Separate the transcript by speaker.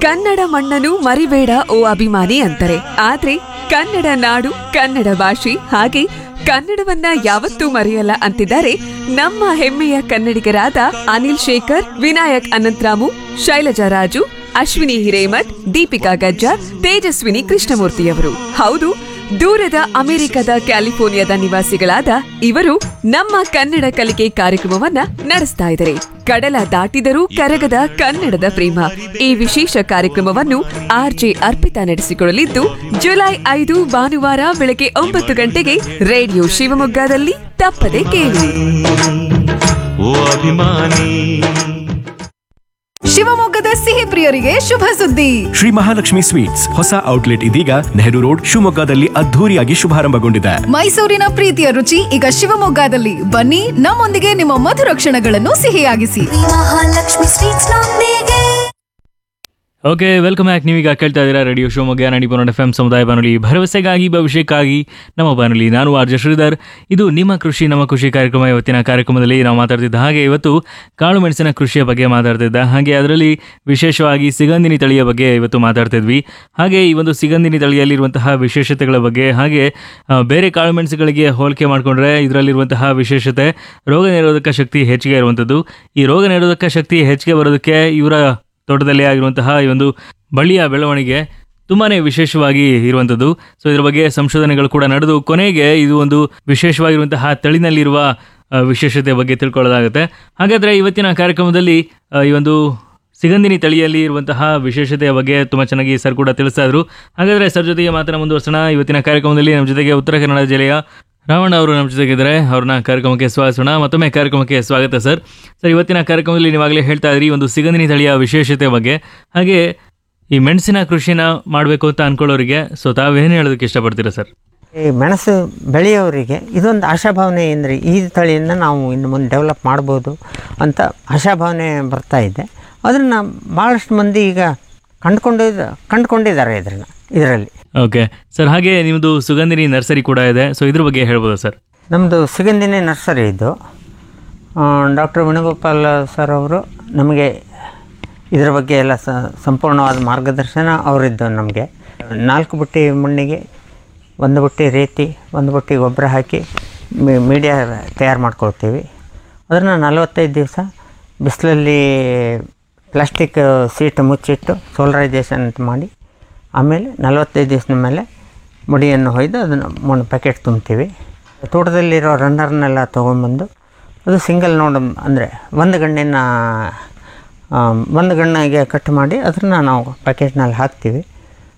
Speaker 1: ಕನ್ನಡ ಮಣ್ಣನು ಮರಿಬೇಡ ಓ ಅಭಿಮಾನಿ ಅಂತಾರೆ ಆದ್ರೆ ಕನ್ನಡ ನಾಡು ಕನ್ನಡ ಭಾಷೆ ಹಾಗೆ ಕನ್ನಡವನ್ನ ಯಾವತ್ತೂ ಮರೆಯಲ್ಲ ಅಂತಿದ್ದಾರೆ ನಮ್ಮ ಹೆಮ್ಮೆಯ ಕನ್ನಡಿಗರಾದ ಅನಿಲ್ ಶೇಖರ್ ವಿನಾಯಕ್ ಅನಂತರಾಮು ಶೈಲಜಾ ರಾಜು ಅಶ್ವಿನಿ ಹಿರೇಮಠ್ ದೀಪಿಕಾ ಗಜ್ಜಾರ್ ತೇಜಸ್ವಿನಿ ಕೃಷ್ಣಮೂರ್ತಿಯವರು ಹೌದು ದೂರದ ಅಮೆರಿಕದ ಕ್ಯಾಲಿಫೋರ್ನಿಯಾದ ನಿವಾಸಿಗಳಾದ ಇವರು ನಮ್ಮ ಕನ್ನಡ ಕಲಿಕೆ ಕಾರ್ಯಕ್ರಮವನ್ನ ನಡೆಸ್ತಾ ಇದ್ದಾರೆ ಕಡಲ ದಾಟಿದರೂ ಕರಗದ ಕನ್ನಡದ ಪ್ರೇಮ ಈ ವಿಶೇಷ ಕಾರ್ಯಕ್ರಮವನ್ನು ಆರ್ಜೆ ಅರ್ಪಿತಾ ನಡೆಸಿಕೊಳ್ಳಲಿದ್ದು ಜುಲೈ ಐದು ಭಾನುವಾರ ಬೆಳಗ್ಗೆ ಒಂಬತ್ತು ಗಂಟೆಗೆ ರೇಡಿಯೋ ಶಿವಮೊಗ್ಗದಲ್ಲಿ ತಪ್ಪದೆ ಕೇಳಿ
Speaker 2: ಓ ಅಭಿಮಾನಿ
Speaker 3: ಶಿವಮೊಗ್ಗದ ಸಿಹಿ ಪ್ರಿಯರಿಗೆ ಶುಭ ಸುದ್ದಿ
Speaker 4: ಶ್ರೀ ಮಹಾಲಕ್ಷ್ಮಿ ಸ್ವೀಟ್ಸ್ ಹೊಸ ಔಟ್ಲೆಟ್ ಇದೀಗ ನೆಹರು ರೋಡ್ ಶಿವಮೊಗ್ಗದಲ್ಲಿ ಅದ್ಧೂರಿಯಾಗಿ ಶುಭಾರಂಭಗೊಂಡಿದೆ
Speaker 3: ಮೈಸೂರಿನ ಪ್ರೀತಿಯ ರುಚಿ ಈಗ ಶಿವಮೊಗ್ಗದಲ್ಲಿ ಬನ್ನಿ ನಮ್ಮೊಂದಿಗೆ ನಿಮ್ಮ ಮಧುರ ಕ್ಷಣಗಳನ್ನು ಸಿಹಿಯಾಗಿಸಿ
Speaker 5: ಮಹಾಲಕ್ಷ್ಮಿ ಸ್ವೀಟ್ಸ್ ನೊಂದಿಗೆ
Speaker 6: ಓಕೆ ವೆಲ್ಕಮ್ ಬ್ಯಾಕ್ ನೀವೀಗ ಕೇಳ್ತಾ ಇದ್ದೀರಾ ರೇಡಿಯೋ ಶಿವಮೊಗ್ಗ ನಾಡಿ ಪನ್ನಡ ಎಫ್ ಎಂ ಸಮುದಾಯ ಬಾನುಲಿ ಭರವಸೆಗಾಗಿ ಭವಿಷ್ಯಕ್ಕಾಗಿ ನಮ್ಮ ಬಾನುಲಿ ನಾನು ಆರ್ ಜೆ ಶ್ರೀಧರ್ ಇದು ನಿಮ್ಮ ಕೃಷಿ ನಮ್ಮ ಕೃಷಿ ಕಾರ್ಯಕ್ರಮ ಇವತ್ತಿನ ಕಾರ್ಯಕ್ರಮದಲ್ಲಿ ನಾವು ಮಾತಾಡ್ತಿದ್ದ ಹಾಗೆ ಇವತ್ತು ಕಾಳು ಮೆಣಸಿನ ಕೃಷಿಯ ಬಗ್ಗೆ ಮಾತಾಡ್ತಿದ್ದ ಹಾಗೆ ಅದರಲ್ಲಿ ವಿಶೇಷವಾಗಿ ಸಿಗಂದಿನಿ ತಳಿಯ ಬಗ್ಗೆ ಇವತ್ತು ಮಾತಾಡ್ತಿದ್ವಿ ಹಾಗೆ ಈ ಒಂದು ಸಿಗಂದಿನಿ ತಳಿಯಲ್ಲಿರುವಂತಹ ವಿಶೇಷತೆಗಳ ಬಗ್ಗೆ ಹಾಗೆ ಆ, ಬೇರೆ ಕಾಳು ಮೆಣಸುಗಳಿಗೆ ಹೋಲಿಕೆ ಮಾಡಿಕೊಂಡ್ರೆ ಇದರಲ್ಲಿರುವಂತಹ ವಿಶೇಷತೆ ರೋಗ ನಿರೋಧಕ ಶಕ್ತಿ ಹೆಚ್ಚಿಗೆ ಇರುವಂಥದ್ದು ಈ ರೋಗ ನಿರೋಧಕ ಶಕ್ತಿ ಹೆಚ್ಚಿಗೆ ಬರೋದಕ್ಕೆ ಇವರ ತೋಟದಲ್ಲಿ ಆಗಿರುವಂತಹ ಈ ಒಂದು ಬಳ್ಳಿಯ ಬೆಳವಣಿಗೆ ತುಂಬಾ ವಿಶೇಷವಾಗಿ ಇರುವಂಥದ್ದು ಸೊ ಇದರ ಬಗ್ಗೆ ಸಂಶೋಧನೆಗಳು ಕೂಡ ನಡೆದು ಕೊನೆಗೆ ಇದು ಒಂದು ವಿಶೇಷವಾಗಿರುವಂತಹ ತಳಿನಲ್ಲಿರುವ ಆ, ವಿಶೇಷತೆ ಬಗ್ಗೆ ತಿಳ್ಕೊಳ್ಳೋದಾಗುತ್ತೆ ಹಾಗಾದರೆ ಇವತ್ತಿನ ಕಾರ್ಯಕ್ರಮದಲ್ಲಿ ಆ, ಈ ಒಂದು ಸಿಗಂದಿನಿ ತಳಿಯಲ್ಲಿ ಇರುವಂತಹ ವಿಶೇಷತೆಯ ಬಗ್ಗೆ ತುಂಬ ಚೆನ್ನಾಗಿ ಸರ್ ಕೂಡ ತಿಳಿಸ್ತಾ ಇದ್ರು ಹಾಗಾದರೆ ಸರ್ ಜೊತೆಗೆ ಮಾತನ್ನ ಮುಂದುವರ್ಸೋಣ ಇವತ್ತಿನ ಕಾರ್ಯಕ್ರಮದಲ್ಲಿ ನಮ್ಮ ಜೊತೆಗೆ ಉತ್ತರ ಕನ್ನಡ ಜಿಲ್ಲೆಯ ರಾವಣ ಅವರು ನಮ್ಮ ಜೊತೆಗಿದ್ದಾರೆ ಅವ್ರನ್ನ ಕಾರ್ಯಕ್ರಮಕ್ಕೆ ಸ್ವಾಗತಿಸೋಣ ಮತ್ತೊಮ್ಮೆ ಕಾರ್ಯಕ್ರಮಕ್ಕೆ ಸ್ವಾಗತ ಸರ್ ಸರ್ ಇವತ್ತಿನ ಕಾರ್ಯಕ್ರಮದಲ್ಲಿ ನೀವಾಗಲೇ ಹೇಳ್ತಾ ಇದ್ರಿ ಒಂದು ಸಿಗಂದಿನಿ ತಳಿಯ ವಿಶೇಷತೆ ಬಗ್ಗೆ ಹಾಗೆ ಈ ಮೆಣಸಿನ ಕೃಷಿನ ಮಾಡಬೇಕು ಅಂತ ಅನ್ಕೊಳ್ಳೋರಿಗೆ ಸೊ ತಾವೇನು ಹೇಳೋದಕ್ಕೆ ಇಷ್ಟಪಡ್ತೀರಾ ಸರ್
Speaker 7: ಈ ಮೆಣಸು ಬೆಳೆಯೋರಿಗೆ ಇದೊಂದು ಆಶಾಭಾವನೆ ಅಂದರೆ ಈ ತಳಿಯಿಂದ ನಾವು ಇನ್ನು ಮುಂದೆ ಡೆವಲಪ್ ಮಾಡ್ಬೋದು ಅಂತ ಆಶಾಭಾವನೆ ಬರ್ತಾ ಇದೆ ಅದನ್ನು ಭಾಳಷ್ಟು ಮಂದಿ ಈಗ ಕಂಡುಕೊಂಡಿದ್ದ ಕಂಡುಕೊಂಡಿದ್ದಾರೆ ಇದನ್ನು ಇದರಲ್ಲಿ
Speaker 6: ಓಕೆ ಸರ್ ಹಾಗೆ ನಿಮ್ಮದು ಸುಗಂಧಿನಿ ನರ್ಸರಿ ಕೂಡ ಇದೆ ಸೊ ಇದ್ರ ಬಗ್ಗೆ ಹೇಳ್ಬೋದಾ ಸರ್
Speaker 7: ನಮ್ಮದು ಸುಗಂಧಿನಿ ನರ್ಸರಿ ಇದು ಡಾಕ್ಟರ್ ವೇಣುಗೋಪಾಲ್ ಸರ್ ಅವರು ನಮಗೆ ಇದರ ಬಗ್ಗೆ ಎಲ್ಲ ಸ ಸಂಪೂರ್ಣವಾದ ಮಾರ್ಗದರ್ಶನ ಅವರಿದ್ದು ನಮಗೆ ನಾಲ್ಕು ಬುಟ್ಟಿ ಮಣ್ಣಿಗೆ ಒಂದು ಬುಟ್ಟಿ ರೇತಿ ಒಂದು ಬುಟ್ಟಿ ಗೊಬ್ಬರ ಹಾಕಿ ಮಿ- ಮೀಡಿಯಾ ತಯಾರು ಮಾಡ್ಕೊಳ್ತೀವಿ ಅದನ್ನು ನಲವತ್ತೈದು ದಿವಸ ಬಿಸಿಲಲ್ಲಿ ಪ್ಲಾಸ್ಟಿಕ್ ಸೀಟ್ ಮುಚ್ಚಿಟ್ಟು ಸೋಲರೈಸೇಷನ್ ಅಂತ ಮಾಡಿ ಆಮೇಲೆ ನಲವತ್ತೈದು ದಿವಸದ ಮೇಲೆ ಮುಡಿಯನ್ನು ಹೊಯ್ದು ಅದನ್ನು ಮಣ್ಣು ಪ್ಯಾಕೆಟ್ ತುಂಬ್ತೀವಿ ತೋಟದಲ್ಲಿರೋ ರನ್ನರ್ನೆಲ್ಲ ತೊಗೊಂಬಂದು ಅದು ಸಿಂಗಲ್ ನೋಡ್ ಅಂದರೆ ಒಂದು ಗಣ್ಣಿನ ಆ, ಒಂದು ಗಣ್ಣಿಗೆ ಕಟ್ ಮಾಡಿ ಅದನ್ನು ನಾವು ಪ್ಯಾಕೆಟ್ನಲ್ಲಿ ಹಾಕ್ತೀವಿ